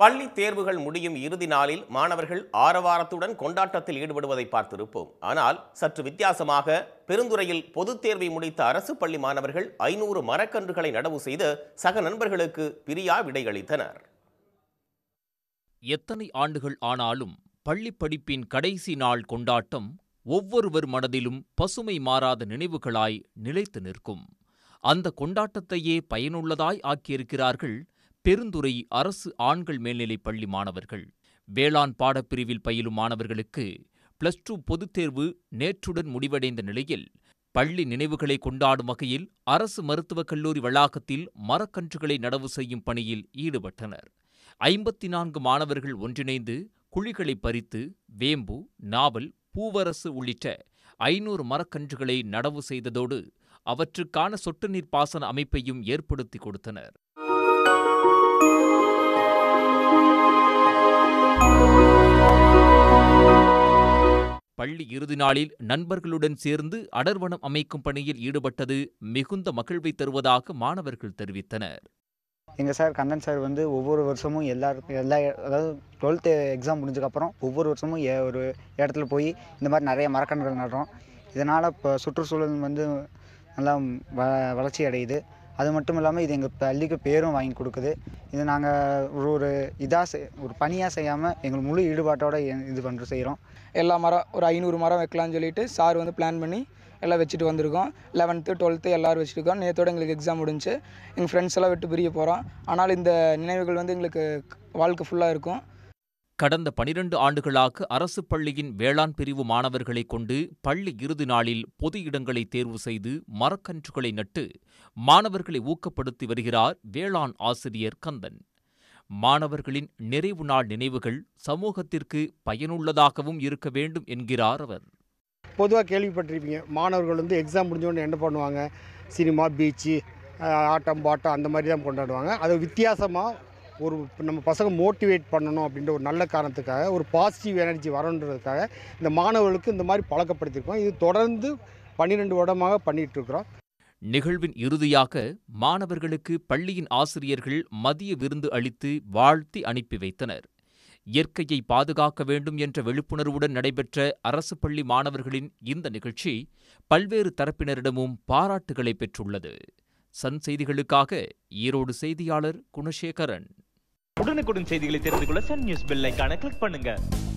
பள்ளி தேர்வுகள் முடியும் இறுதி நாளில் மாணவர்கள் ஆரவாரத்துடன் கொண்டாட்டத்தில் ஈடுபடுவதை பார்த்திருப்போம் ஆனால் சற்று வித்தியாசமாக பெருந்துறையில் பொதுத் தேர்வை முடித்த அரசு பள்ளி மாணவர்கள் ஐநூறு மரக்கன்றுகளை நடவு செய்து சக நண்பர்களுக்கு பிரியா விடையளித்தனர் எத்தனை ஆண்டுகள் ஆனாலும் பள்ளிப் படிப்பின் கடைசி நாள் கொண்டாட்டம் ஒவ்வொருவர் மனதிலும் பசுமை மாறாத நினைவுகளாய் நிலைத்து நிற்கும் அந்த கொண்டாட்டத்தையே பயனுள்ளதாய் ஆக்கியிருக்கிறார்கள் பெருந்துறை அரசு ஆண்கள் மேல்நிலைப் பள்ளி மாணவர்கள் வேளாண் பாடப்பிரிவில் பயிலும் மாணவர்களுக்கு பிளஸ் டூ பொதுத் தேர்வு நேற்றுடன் முடிவடைந்த நிலையில் பள்ளி நினைவுகளை கொண்டாடும் வகையில் அரசு மருத்துவக் கல்லூரி வளாகத்தில் மரக்கன்றுகளை நடவு செய்யும் பணியில் ஈடுபட்டனர் ஐம்பத்தி நான்கு மாணவர்கள் ஒன்றிணைந்து குழிகளை பறித்து வேம்பு நாவல் பூவரசு உள்ளிட்ட ஐநூறு மரக்கன்றுகளை நடவு செய்ததோடு அவற்றுக்கான சொட்டு நீர் பாசன அமைப்பையும் ஏற்படுத்தி கொடுத்தனர் பள்ளி இறுதி நாளில் நண்பர்களுடன் சேர்ந்து அடர்வனம் அமைக்கும் பணியில் ஈடுபட்டது மிகுந்த மகிழ்வை தருவதாக மாணவர்கள் தெரிவித்தனர் எங்கள் சார் கந்தன் சார் வந்து ஒவ்வொரு வருஷமும் எல்லாருக்கும் எல்லா அதாவது டுவெல்த்து எக்ஸாம் முடிஞ்சதுக்கப்புறம் ஒவ்வொரு வருஷமும் ஏ ஒரு இடத்துல போய் இந்த மாதிரி நிறைய மரக்கன்றுகள் நடுறோம் இதனால் இப்போ சுற்றுச்சூழல் வந்து நல்லா வ வளர்ச்சி அடையுது அது மட்டும் இல்லாமல் இது எங்கள் பள்ளிக்கு பேரும் வாங்கி கொடுக்குது இது நாங்கள் ஒரு ஒரு இதாக செய் ஒரு பணியாக செய்யாமல் எங்கள் முழு ஈடுபாட்டோட இ- இது பண்ணுற செய்கிறோம் எல்லா மரம் ஒரு ஐநூறு மரம் வைக்கலாம்னு சொல்லிட்டு சார் வந்து பிளான் பண்ணி எல்லாம் வச்சுட்டு வந்திருக்கோம் லெவன்த்து டுவெல்த்து எல்லோரும் வச்சுருக்கோம் நேற்றோட எங்களுக்கு எக்ஸாம் முடிஞ்சு எங்கள் ஃப்ரெண்ட்ஸ் எல்லாம் விட்டு பிரிய போகிறோம் ஆனால் இந்த நினைவுகள் வந்து எங்களுக்கு வாழ்க்கை ஃபுல்லாக இருக்கும் கடந்த பனிரெண்டு ஆண்டுகளாக அரசு பள்ளியின் வேளாண் பிரிவு மாணவர்களைக் கொண்டு பள்ளி இறுதி நாளில் பொது இடங்களை தேர்வு செய்து மரக்கன்றுகளை நட்டு மாணவர்களை ஊக்கப்படுத்தி வருகிறார் வேளாண் ஆசிரியர் கந்தன் மாணவர்களின் நிறைவு நாள் நினைவுகள் சமூகத்திற்கு பயனுள்ளதாகவும் இருக்க வேண்டும் என்கிறார் அவர் பொதுவாக கேள்விப்பட்டிருப்பீங்க மாணவர்கள் வந்து எக்ஸாம் முடிஞ்சோடனே என்ன பண்ணுவாங்க சினிமா பீச்சு ஆட்டம் பாட்டம் அந்த மாதிரி தான் கொண்டாடுவாங்க அது வித்தியாசமாக ஒரு நம்ம பசங்க மோட்டிவேட் பண்ணணும் அப்படின்ற ஒரு நல்ல காரணத்துக்காக ஒரு பாசிட்டிவ் எனர்ஜி வரணுன்றதுக்காக இந்த மாணவர்களுக்கு இந்த மாதிரி பழக்கப்படுத்தியிருக்கோம் இது தொடர்ந்து பன்னிரெண்டு வருடமாக பண்ணிகிட்டு இருக்கிறோம் நிகழ்வின் இறுதியாக மாணவர்களுக்கு பள்ளியின் ஆசிரியர்கள் மதிய விருந்து அளித்து வாழ்த்தி அனுப்பி வைத்தனர் இயற்கையை பாதுகாக்க வேண்டும் என்ற விழிப்புணர்வுடன் நடைபெற்ற அரசு பள்ளி மாணவர்களின் இந்த நிகழ்ச்சி பல்வேறு தரப்பினரிடமும் பாராட்டுகளை பெற்றுள்ளது சன் செய்திகளுக்காக ஈரோடு செய்தியாளர் குணசேகரன் உடனுக்குடன் செய்திகளை தெரிந்து கொள்ள சன் நியூஸ் பெல் ஐகானை கிளிக் பண்ணுங்க